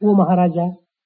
ఓ మహారాజా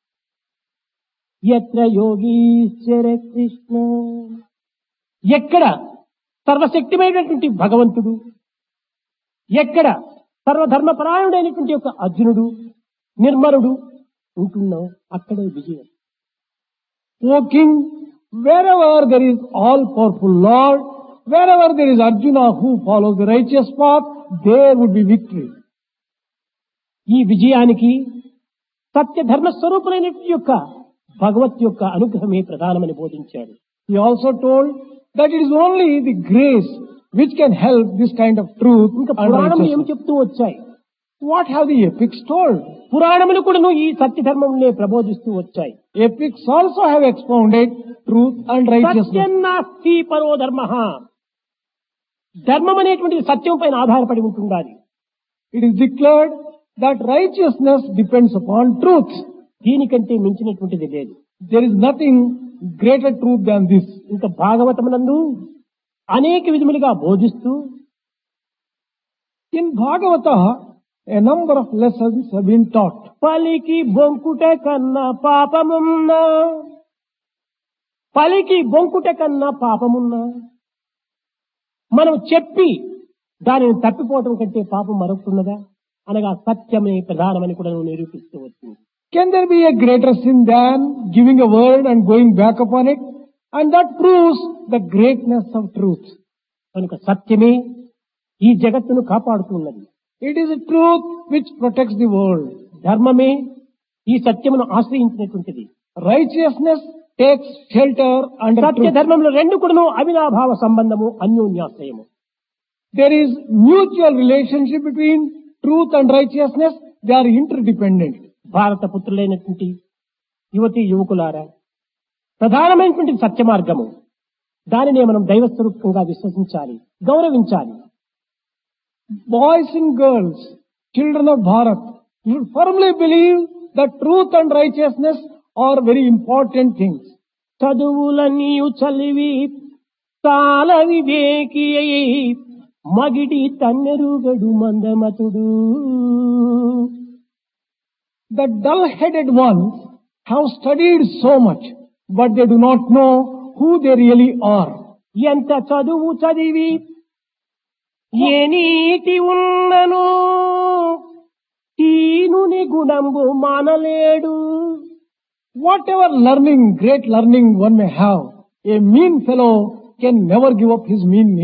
ఎత్ర యోగీశ్వర కృష్ణ ఎక్కడ సర్వశక్తిమైనటువంటి భగవంతుడు ఎక్కడ సర్వధర్మపరాయణుడైనటువంటి యొక్క అర్జునుడు నిర్మలుడు ఉంటున్నావు అక్కడే విజయం O king, wherever there is all powerful Lord, wherever there is Arjuna who follows the righteous path, there would be victory. ఈ విజయానికి సత్య ధర్మ స్వరూపులైనటువంటి యొక్క భగవత్ యొక్క అనుగ్రహమే ప్రధానమని బోధించాడు He also told that it is only the grace which can help this kind of truth ఇంకా and పురాణములు ఏమి righteousness. చెప్తూ వచ్చాయి What have the epics told? పురాణములు కూడాను ఈ సత్య ధర్మములే ప్రబోధిస్తూ వచ్చాయి Epics also have expounded truth and righteousness. సత్యం నాస్తి పరో ధర్మ ధర్మం అనేటువంటిది సత్యం పైన ఆధారపడి ఉంటుండాలి It is declared that righteousness depends upon truth. దీనికంటే మించినటువంటిది లేదు There is nothing greater truth than this. ఇంకా భాగవతమునందు అనేక విధములుగా బోధిస్తూ In Bhagavata, a number of lessons have been taught. పలికి బొంకుట కన్నా పాపమున్నా పలికి బొంకుట కన్నా పాపమున్నా మనం చెప్పి దానిని తప్పిపోవటం కంటే పాపం మరొకటున్నదా అనగా సత్యమే ప్రధానమని కూడా నువ్వు నిరూపిస్తూ వచ్చింది Can there be a greater sin than giving a word and going back upon it? And that proves the greatness of truth. కనుక సత్యమే ఈ జగత్తును కాపాడుతున్నది It is a truth which protects the world. ధర్మమే ఈ సత్యమును ఆశ్రయించినటువంటిది Righteousness takes shelter under సత్య truth. ధర్మంలో రెండు కూడాను అవినాభావ సంబంధము అన్యోన్యాశ్రయము There is mutual relationship between truth and righteousness. They are interdependent. భారత పుత్రులైనటువంటి యువతి యువకులారా ప్రధానమైనటువంటి సత్య మార్గము దానినే మనం దైవస్వరూపంగా విశ్వసించాలి గౌరవించాలి Boys and girls, children of Bharat, you should firmly believe that truth and righteousness are very important things. చదువులన్నీయు చలివి తాళ వివేకి అయి మగిడి తన్నెరుగడు మందమతుడు The dull-headed ones have studied so much, but they do not know who they really are. ఎంత చదువు చదివి ఏ నీతి ఉన్నను తీనుని గుణంబు మానలేడు Whatever learning, great learning one may have, a mean fellow can never give up his mean